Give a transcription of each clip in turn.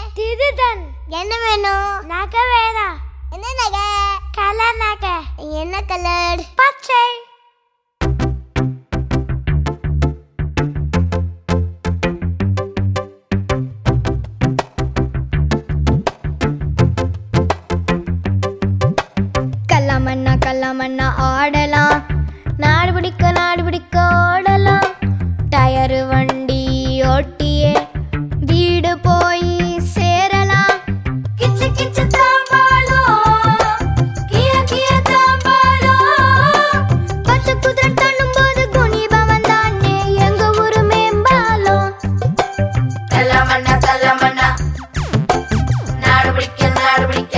திருடன் என்ன வேணும் நகை வேணாம் என்ன நகை கலர் நகை என்ன கலர் பச்சை கல்லாமண்ணா கல்லாமண்ணா ஆடலாம் நாடு பிடிக்க நாடு பிடிக்க ஓடலாம் டயரு வண்டி ஓட்டியே வீடு போய் சேரலாம் கிச்சு கிச்சு தாம்பாலம் கிய கிய தாம்பாலம் பச்சை குதிரை தள்ளும் போது குனிபவன் தானே எங்க ஊரு மேம்பாலம் கல்லமண்ணா கல்லமண்ணா நாடு பிடிக்க நாடு பிடிக்க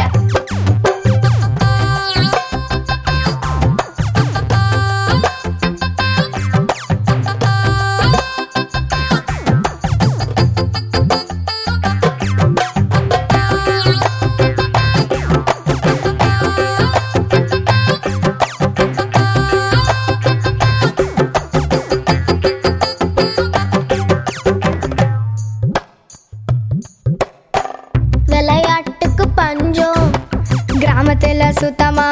விளையாட்டுக்கு பஞ்சம் கிராமத்துல சுத்தமா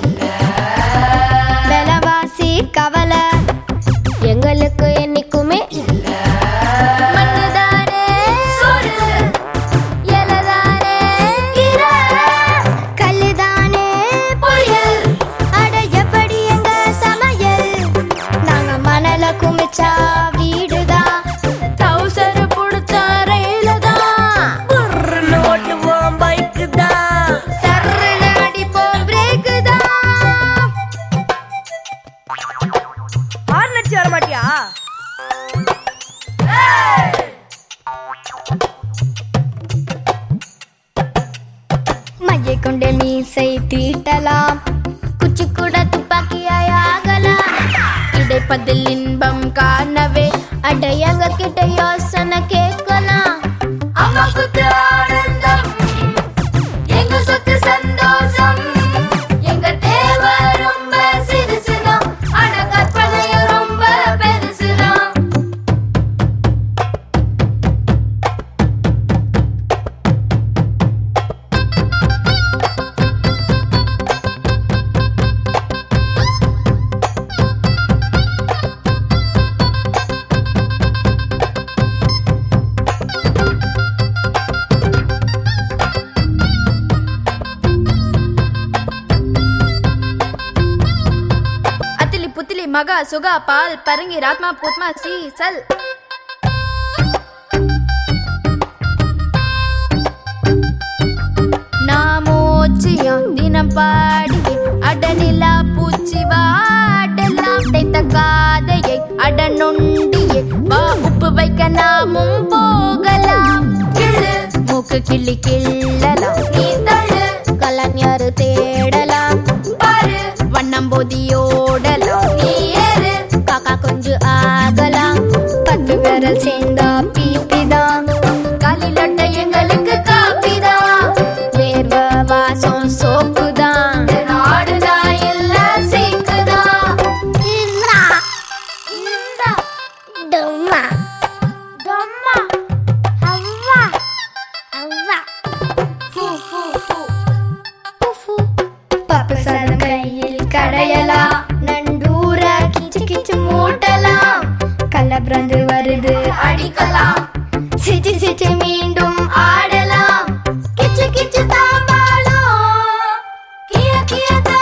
விலைவாசி கவலை எங்களுக்கு என்னைக்குமே மண்ணுதானே இலைதானே கீரை, கல்லுதானே புயல். அட எப்படி எங்க சமையல் நாங்க மணல குமிச்சா வீடுதான் டவுசர் புடிச்சா ரயிலு தான் புர்ருன்னு ஓட்டுவோம் பைக்கு தான் சர்ருன்னு அடிப்போம் பிரேக்கு தான் ஹார்ன் அடிச்சு வர மாட்டியா மையை கொண்டு மீசை தீட்டலாம் குச்சி கூட துப்பாக்கியாய் ஆகலாம் இடைப்பதில் இன்பம் காணவே அடையங்க கிட்ட யோசனை கேட்கலாம் அம்மா குத்து ஆனந்தம் எங்க சொத்து சந்தோஷம் எங்க தேவை ரொம்ப சிறுசுதான் ஆனா கற்பனையும் ரொம்ப பெருசுதான் ಅತಿಲಿ ಪುತಿಲಿ ಮಗ ಸುಗ ಪಾಲ್ ಪರಂಗಿ ರಾತ್ಮ ಪುತ್ಮ ಸಿ ಸಲ್ நாமோச்சியம் தினம் பாடியே அடனிலா பூச்சி வாடலாம் தைத்த காதையை அடனொண்டியே வா உப்பு வைக்க நாமும் போகலாம் கிளு மூக்கு கிள்ளி கிள்ளலாம் நீ தள்ளு கலைஞர் தேடலாம் பாரு வண்ணம் பொதியோடலாம் நீ ஏறு காக்கா கொஞ்சம் ஆகலாம் பத்து விரல் சேர்ந்தா பீப்பிதான் காலிலொட்ட எங்களுக்கு காப்பிதான் வேர்வ வாசம் சோப்புதான் நாடுதான் இல்ல சீக்குதான் டொம்மா தொம்மா அவ்வா அவ்வா ஃபூ ஃபூ ஃபூ புஃபு. பப்பு சாதம் கையில் கடையலாம் நண்டூர கிச்சு கிச்சு மூட்டலாம் கள்ளப்பிறந்து வருது அடிக்கலாம் சிச்சு சிச்சு மீண்டும் ஆடலாம் கிச்சு கிச்சு தாம்பாலம் கிய கிய